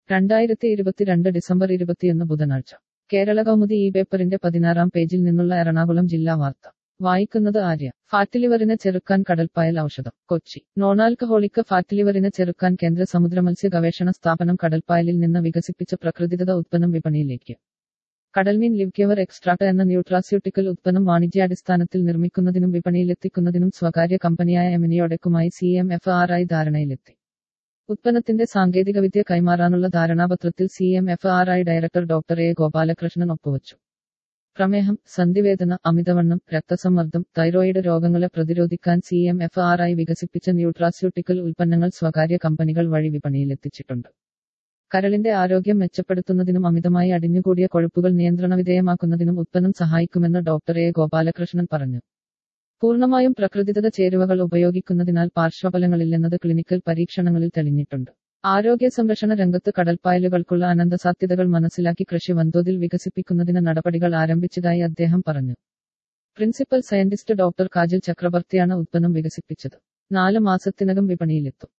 രണ്ടായിരത്തി ഇരുപത്തിരണ്ട് ഡിസംബർ ഇരുപത്തിയൊന്ന് ബുധനാഴ്ച കേരള കൗമുദി ഈ പേപ്പറിന്റെ പതിനാറാം പേജിൽ നിന്നുള്ള എറണാകുളം ജില്ലാ വാർത്ത വായിക്കുന്നത് ആര്യ ഫാറ്റിലിവറിനെ ചെറുക്കാൻ കടൽപ്പായൽ ഔഷധം കൊച്ചി നോണാൽക്കഹോളിക് ഫാറ്റിലിവറിനെ ചെറുക്കാൻ കേന്ദ്ര സമുദ്രമത്സ്യ ഗവേഷണ സ്ഥാപനം കടൽപ്പായലിൽ നിന്ന് വികസിപ്പിച്ച പ്രകൃതിദത്ത ഉത്പന്നം വിപണിയിലേക്ക് കടൽമീൻ ലിവ്ക്യവർ എക്സ്ട്രാക്ട് എന്ന ന്യൂട്രാസ്യൂട്ടിക്കൽ ഉത്പന്നം വാണിജ്യാടിസ്ഥാനത്തിൽ നിർമ്മിക്കുന്നതിനും വിപണിയിലെത്തിക്കുന്നതിനും സ്വകാര്യ കമ്പനിയായ എമിനിയോഡെക്കുമായി C M F R I ധാരണയിലെത്തി ഉത്പന്നത്തിന്റെ സാങ്കേതികവിദ്യ കൈമാറാനുള്ള ധാരണാപത്രത്തിൽ C M F R I director doctor A Gopalakrishnan ഒപ്പുവച്ചു പ്രമേഹം സന്ധിവേദന അമിതവണ്ണം രക്തസമ്മർദ്ദം തൈറോയിഡ് രോഗങ്ങളെ പ്രതിരോധിക്കാൻ C M F R I വികസിപ്പിച്ച ന്യൂട്രാസ്യൂട്ടിക്കൽ ഉൽപ്പന്നങ്ങൾ സ്വകാര്യ കമ്പനികൾ വഴി വിപണിയിലെത്തിച്ചിട്ടുണ്ട് കരളിന്റെ ആരോഗ്യം മെച്ചപ്പെടുത്തുന്നതിനും അമിതമായി അടിഞ്ഞുകൂടിയ കൊഴുപ്പുകൾ നിയന്ത്രണവിധേയമാക്കുന്നതിനും ഉത്പന്നം സഹായിക്കുമെന്ന് ഡോക്ടർ എ ഗോപാലകൃഷ്ണൻ പറഞ്ഞു പൂർണ്ണമായും പ്രകൃതിദത്ത ചേരുവകൾ ഉപയോഗിക്കുന്നതിനാൽ പാർശ്വഫലങ്ങളില്ലെന്നത് ക്ലിനിക്കൽ പരീക്ഷണങ്ങളിൽ തെളിഞ്ഞിട്ടുണ്ട് ആരോഗ്യ സംരക്ഷണ രംഗത്ത് കടൽപ്പായലുകൾക്കുള്ള അനന്ത സാധ്യതകൾ മനസ്സിലാക്കി കൃഷി വൻതോതിൽ വികസിപ്പിക്കുന്നതിന് നടപടികൾ ആരംഭിച്ചതായി അദ്ദേഹം പറഞ്ഞു പ്രിൻസിപ്പൽ സയന്റിസ്റ്റ് ഡോക്ടർ കാജൽ ചക്രവർത്തിയാണ് ഉത്പന്നം വികസിപ്പിച്ചത് നാല് മാസത്തിനകം വിപണിയിലെത്തും